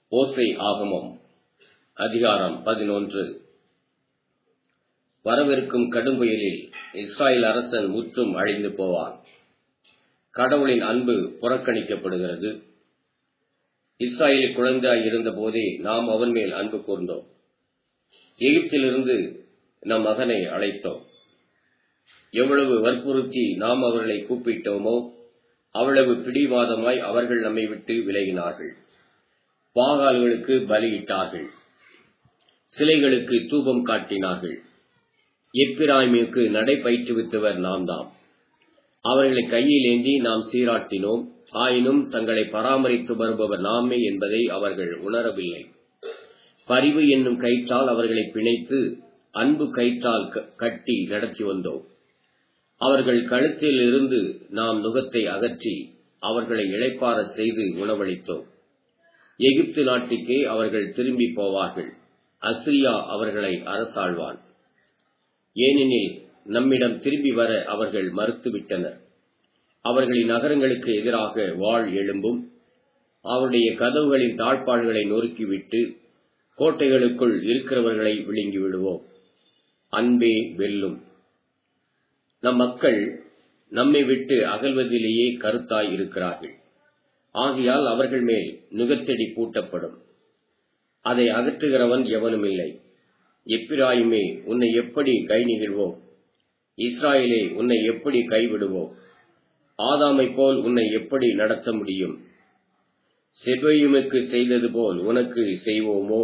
ஓசை ஆகமம் அதிகாரம் பதினொன்று வரவிருக்கும் கடும்புயலில் இஸ்ராயல் அரசன் முற்றும் அழிந்து போவான் கடவுளின் அன்பு புறக்கணிக்கப்படுகிறது இஸ்ராயல் குழந்தையாய் இருந்த போதே நாம் அவன் மேல் அன்பு கூர்ந்தோம் எகிப்திலிருந்து நம் மகனை அழைத்தோம் எவ்வளவு வற்புறுத்தி நாம் அவர்களை கூப்பிட்டோமோ அவ்வளவு பிடிவாதமாய் அவர்கள் நம்மை விட்டு விலகினார்கள் பாகால்களுக்கு பலியிட்டார்கள் சிலைகளுக்கு தூபம் காட்டினார்கள் எப்பிராய்மிற்கு நடை பயிற்றுவித்தவர் நாம் தாம் அவர்களை கையில் ஏந்தி நாம் சீராட்டினோம் ஆயினும் தங்களை பராமரித்து வருபவர் நாமே என்பதை அவர்கள் உணரவில்லை பரிவு என்னும் கயிற்றால் அவர்களை பிணைத்து அன்பு கயிற்றால் கட்டி நடத்தி வந்தோம் அவர்கள் கழுத்தில் இருந்து நாம் நுகத்தை அகற்றி அவர்களை இழைப்பார செய்து உணவளித்தோம் எகிப்து நாட்டுக்கே அவர்கள் திரும்பி போவார்கள் அஸ்ரியா அவர்களை அரசாழ்வான் ஏனெனில் நம்மிடம் திரும்பி வர அவர்கள் மறுத்துவிட்டனர் அவர்களின் நகரங்களுக்கு எதிராக வாழ் எழும்பும் அவருடைய கதவுகளின் தாழ்பாள்களை நொறுக்கிவிட்டு கோட்டைகளுக்குள் இருக்கிறவர்களை விழுங்கி விடுவோம் அன்பே வெல்லும் நம் மக்கள் நம்மை விட்டு அகல்வதிலேயே கருத்தாய் இருக்கிறார்கள் ஆகையால் அவர்கள் மேல் நுகத்தடி பூட்டப்படும் அதை அகற்றுகிறவன் எவனும் இல்லை எப்பிராயுமே உன்னை எப்படி கை நிகழ்வோம் இஸ்ராயலே உன்னை எப்படி கைவிடுவோம் ஆதாமை போல் உன்னை எப்படி நடத்த முடியும் செவ்வையுமுக்கு செய்தது போல் உனக்கு செய்வோமோ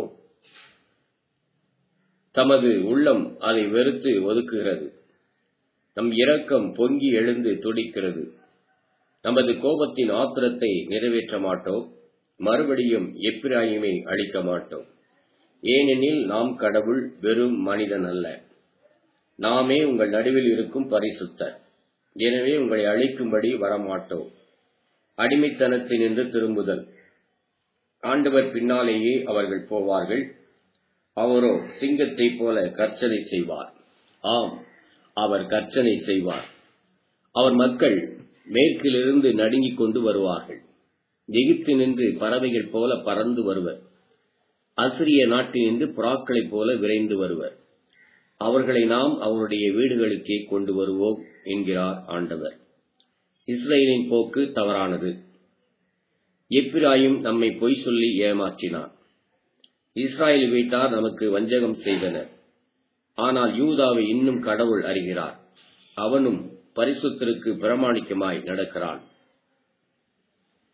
தமது உள்ளம் அதை வெறுத்து ஒதுக்குகிறது நம் இரக்கம் பொங்கி எழுந்து துடிக்கிறது நமது கோபத்தின் ஆத்திரத்தை நிறைவேற்ற மாட்டோம் மறுபடியும் எப்பிராயுமை அளிக்க மாட்டோம் ஏனெனில் நாம் கடவுள் வெறும் மனிதன் அல்ல நாமே உங்கள் நடுவில் இருக்கும் பரிசுத்தர் எனவே உங்களை அழிக்கும்படி வரமாட்டோம் அடிமைத்தனத்தினின்று திரும்புதல் ஆண்டவர் பின்னாலேயே அவர்கள் போவார்கள் அவரோ சிங்கத்தை போல கர்ச்சனை செய்வார் ஆம் அவர் கர்ச்சனை செய்வார் அவர் மக்கள் மேற்கிலிருந்து நடுங்கிக் கொண்டு வருவார்கள் எகிப்து நின்று பறவைகள் போல பறந்து வருவர் அசிரிய நாட்டினின்று புறாக்களைப் போல விரைந்து வருவர் அவர்களை நாம் அவருடைய வீடுகளுக்கே கொண்டு வருவோம் என்கிறார் ஆண்டவர் இஸ்ரேலின் போக்கு தவறானது எப்பிராயும் நம்மை பொய் சொல்லி ஏமாற்றினார் இஸ்ராயல் வீட்டார் நமக்கு வஞ்சகம் செய்தனர் ஆனால் யூதாவை இன்னும் கடவுள் அறிகிறார் அவனும் பரிசுத்திற்கு பிரமாணிக்கமாய் நடக்கிறான்